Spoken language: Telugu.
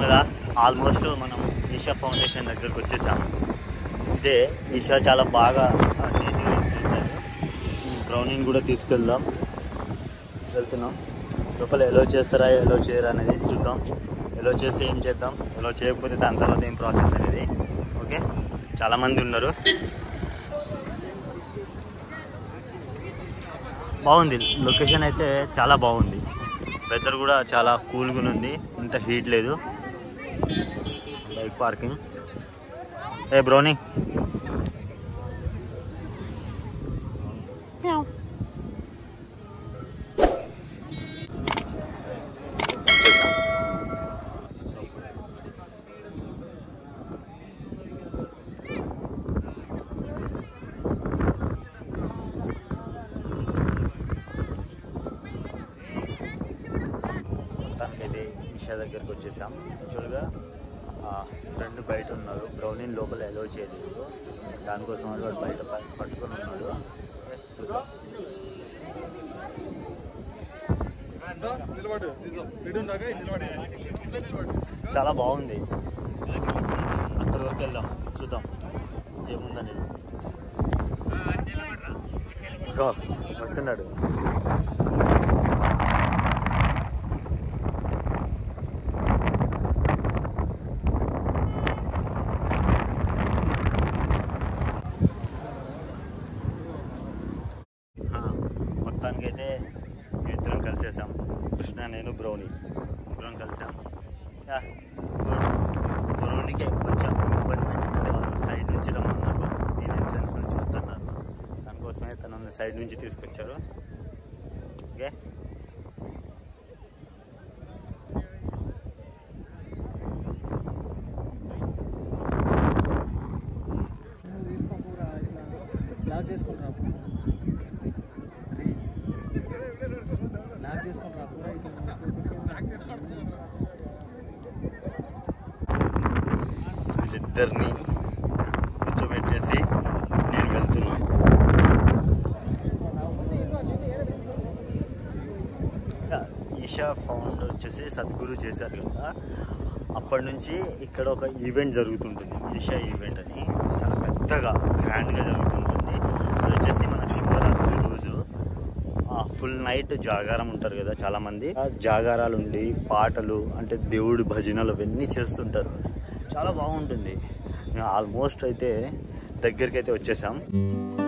కదా ఆల్మోస్ట్ మనం ఈషా ఫౌండేషన్ దగ్గరకు వచ్చేసాం ఇదే ఈషా చాలా బాగా బ్రౌనింగ్ కూడా తీసుకెళ్దాం వెళ్తున్నాం లోపల ఎలా చేస్తారా ఎలా చేయరా అనేది చూద్దాం ఎలా చేస్తే ఏం చేద్దాం ఎలా చేయకపోతే దాని తర్వాత ఏం ప్రాసెస్ అనేది ఓకే చాలామంది ఉన్నారు బాగుంది లొకేషన్ అయితే చాలా బాగుంది వెదర్ కూడా చాలా కూల్గా ఉంది ఇంత హీట్ లేదు బైక్ పార్కింగ్ ఏ బ్రౌనీ మొత్తానికైతే ఈషా దగ్గరికి వచ్చేసాం యాక్చువల్గా ఫ్రెండ్ బయట ఉన్నారు బ్రౌనింగ్ లోపల ఎలో చేయలేదు దానికోసం వాడు వాడు బయట ప- పట్టుకొని ఉన్నాడు ఓకే, చూద్దాం చాలా బాగుంది అక్కడి వరకు వెళ్దాం చూద్దాం ఏముందని ఇగో, వస్తున్నాడు ఆ, మొత్తానికైతే ఇద్దరం కలిసేసాం కృష్ణ నేను బ్రౌనీ ఇద్దరం కలిసాం యా, గుడ్. బ్రౌనీకి కొంచెం ఇబ్బంది పెట్టిందండి వాళ్ళు సైడ్ నుంచి రమ్మన్నారు నేను ఎంట్రన్స్ నుంచి వద్దన్నారు దానికోసమే తనని సైడ్ నుంచి తీసుకొచ్చారు ఓకే లాక్ చేసుకుంటారా లాక్ చేసుకుంటారా వీళ్ళిద్దరిని కూర్చోబెట్టేసి నేను వెళ్తున్నాను ఈషా ఫౌండ్ వచ్చేసి సద్గురు చేశారు కదా అప్పటి నుంచి ఇక్కడ ఒక ఈవెంట్ జరుగుతుంటుంది ఈషా ఈవెంట్ అని చాలా పెద్దగా గ్రాండ్గా జరుగుతుంటుంది అది వచ్చేసి మన శివరాత్రి రోజు ఫుల్ నైట్ జాగారం ఉంటారు కదా చాలామంది ఆ జాగారాలు ఉండి పాటలు అంటే దేవుడి భజనలు అవన్నీ చేస్తుంటారు చాలా బాగుంటుంది ఆల్మోస్ట్ అయితే దగ్గరికి అయితే వచ్చేసాం